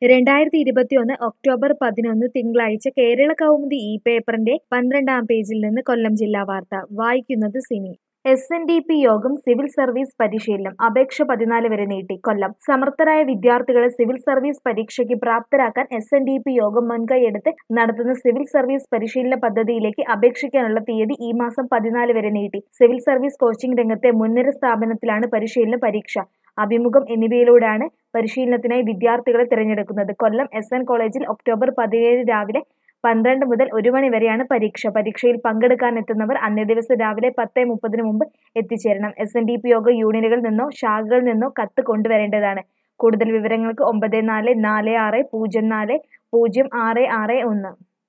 രണ്ടായിരത്തി ഇരുപത്തിയൊന്ന് ഒക്ടോബർ പതിനൊന്ന് തിങ്കളാഴ്ച കേരള കൗമുദി ഈ പേപ്പറിന്റെ പന്ത്രണ്ടാം പേജിൽ നിന്ന് കൊല്ലം ജില്ലാ വാർത്ത വായിക്കുന്നത് Cini S N D P Yogam civil service പരിശീലനം അപേക്ഷ പതിനാല് വരെ നീട്ടി കൊല്ലം സമർത്ഥരായ വിദ്യാർത്ഥികളെ സിവിൽ സർവീസ് പരീക്ഷയ്ക്ക് പ്രാപ്തരാക്കാൻ S N D P Yogam മുൻകൈയെടുത്ത് നടത്തുന്ന സിവിൽ സർവീസ് പരിശീലന പദ്ധതിയിലേക്ക് അപേക്ഷിക്കാനുള്ള തീയതി ഈ മാസം പതിനാല് വരെ നീട്ടി സിവിൽ സർവീസ് കോച്ചിംഗ് രംഗത്തെ മുൻനിര സ്ഥാപനത്തിലാണ് പരിശീലന പരീക്ഷ അഭിമുഖം എന്നിവയിലൂടെയാണ് പരിശീലനത്തിനായി വിദ്യാർത്ഥികളെ തിരഞ്ഞെടുക്കുന്നത് കൊല്ലം എസ് എൻ കോളേജിൽ ഒക്ടോബർ പതിനേഴ് രാവിലെ പന്ത്രണ്ട് മുതൽ ഒരു മണി വരെയാണ് പരീക്ഷ പരീക്ഷയിൽ പങ്കെടുക്കാനെത്തുന്നവർ അന്നേ ദിവസം രാവിലെ പത്ത് മുപ്പതിന് മുമ്പ് എത്തിച്ചേരണം എസ് എൻ ഡി പി യോഗ യൂണിയനുകളിൽ നിന്നോ ശാഖകളിൽ നിന്നോ കത്ത് കൊണ്ടുവരേണ്ടതാണ് കൂടുതൽ വിവരങ്ങൾക്ക് ഒമ്പത് നാല് നാല് ആറ് പൂജ്യം നാല് പൂജ്യം ആറ് ആറ് ഒന്ന്